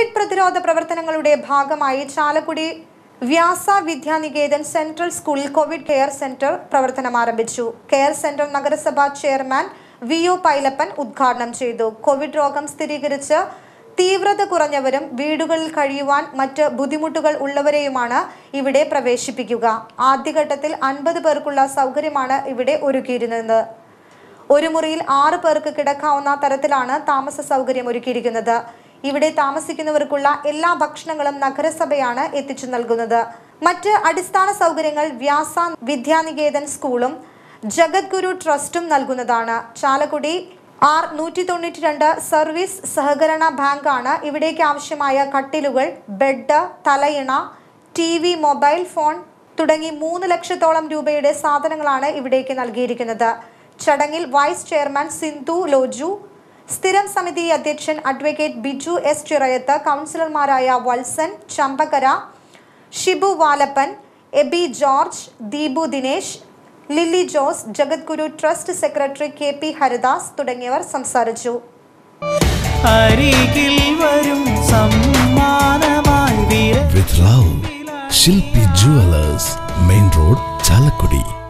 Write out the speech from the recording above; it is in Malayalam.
കോവിഡ് പ്രതിരോധ പ്രവർത്തനങ്ങളുടെ ഭാഗമായി ചാലക്കുടി വ്യാസ വിദ്യാനികേതൻ സെൻട്രൽ സ്കൂളിൽ കോവിഡ് കെയർ സെന്റർ പ്രവർത്തനം ആരംഭിച്ചു കെയർ സെന്റർ നഗരസഭാ ചെയർമാൻ വി ഒ പൈലപ്പൻ ഉദ്ഘാടനം ചെയ്തു കോവിഡ് രോഗം സ്ഥിരീകരിച്ച് തീവ്രത കുറഞ്ഞവരും വീടുകളിൽ കഴിയുവാൻ മറ്റ് ബുദ്ധിമുട്ടുകൾ ഉള്ളവരെയുമാണ് ഇവിടെ പ്രവേശിപ്പിക്കുക ആദ്യഘട്ടത്തിൽ അൻപത് പേർക്കുള്ള സൗകര്യമാണ് ഇവിടെ ഒരുക്കിയിരുന്നത് ഒരു മുറിയിൽ ആറ് പേർക്ക് കിടക്കാവുന്ന തരത്തിലാണ് താമസ സൗകര്യം ഒരുക്കിയിരിക്കുന്നത് ഇവിടെ താമസിക്കുന്നവർക്കുള്ള എല്ലാ ഭക്ഷണങ്ങളും നഗരസഭയാണ് എത്തിച്ചു നൽകുന്നത് മറ്റ് അടിസ്ഥാന സൗകര്യങ്ങൾ വ്യാസ വിദ്യാനികേതൻ സ്കൂളും ജഗദ്ഗുരു ട്രസ്റ്റും നൽകുന്നതാണ് ചാലക്കുടി ആർ നൂറ്റി തൊണ്ണൂറ്റി രണ്ട് സർവീസ് സഹകരണ ബാങ്കാണ് ഇവിടേക്ക് ആവശ്യമായ കട്ടിലുകൾ ബെഡ് തലയിണ ടി വി മൊബൈൽ ഫോൺ തുടങ്ങി മൂന്ന് ലക്ഷത്തോളം രൂപയുടെ സാധനങ്ങളാണ് ഇവിടേക്ക് നൽകിയിരിക്കുന്നത് ചടങ്ങിൽ വൈസ് ചെയർമാൻ സിന്ധു ലോജു സ്ഥിരം സമിതി അധ്യക്ഷൻ അഡ്വക്കേറ്റ് ബിജു എസ് ചിറയത്ത് കൗൺസിലർമാരായ Valsan Champakara Shibu Valappan Eby George Deepu Dinesh Lilly Jose Jagadguru trust secretary K P Haridas തുടങ്ങിയവർ സംസാരിച്ചു അരികിൽ വരും സമ്മാനമായി വിര with love. Shilpi Jewelers, Main Road, Chalakudi.